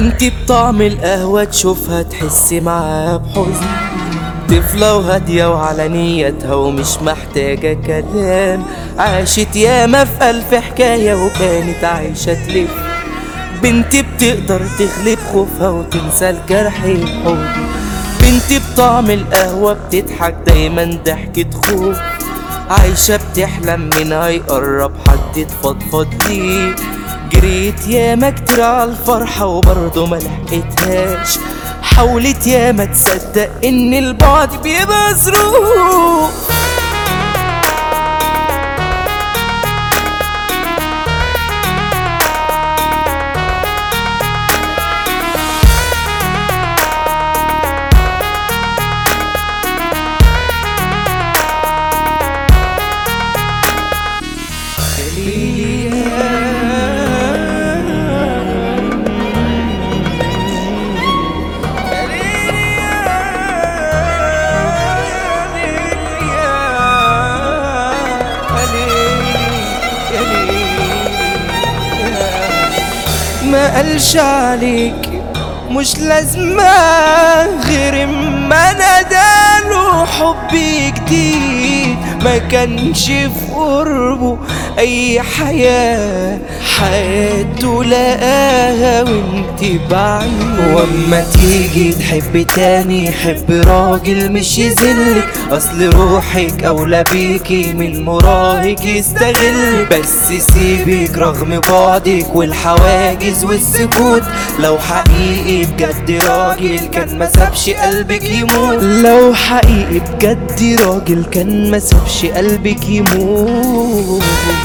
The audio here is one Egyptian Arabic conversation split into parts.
بنتي بطعم القهوة تشوفها تحس معاها بحزن طفلة وهادية وعلى نيتها ومش محتاجة كلام عاشت ياما في ألف حكاية وكانت عايشة تلف بنتي بتقدر تغلب خوفها وتنسى الجرح الحب بنتي بطعم القهوة بتضحك دايما ضحكة خوف عايشة بتحلم منها يقرب حد يتفضفض ليه جريت ياما كتير على الفرحة وبرضه ملحقتهاش حاولت ياما تصدق ان البعد بيبقى ظروف ما قالش عليك مش لازمة غير اما نداله حب جديد ما كانش في قربه اي حياة حياته لقاها وانت بعيد واما تيجي تحب تاني حب راجل مش يذلك اصل روحك اولى بيكي من مراهق يستغل بس سيبك رغم بعدك والحواجز والسكوت لو حقيقي بجد راجل كان ما سابش قلبك يموت لو حقيقي بجد راجل كان ما سابش قلبك يموت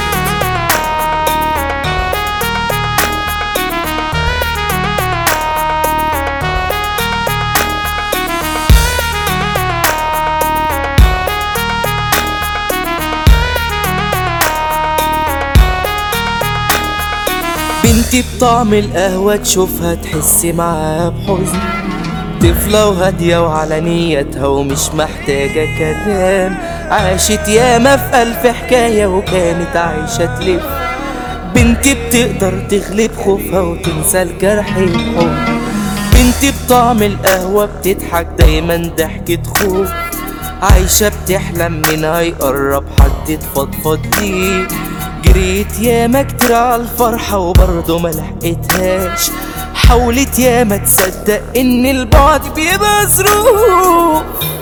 بنتي بطعم القهوة تشوفها تحس معاها بحزن طفلة وهادية وعلى نيتها ومش محتاجة كلام عاشت ياما في ألف حكاية وكانت عايشة تلف بنتي بتقدر تغلب خوفها وتنسى الجرح الحب بنتي بطعم القهوة بتضحك دايما ضحكة خوف عايشة بتحلم منها يقرب حد يتفضفض ليه جريت ياما كتير على الفرحة وبرضه ملحقتهاش حاولت ياما تصدق ان البعد بيبقى ظروف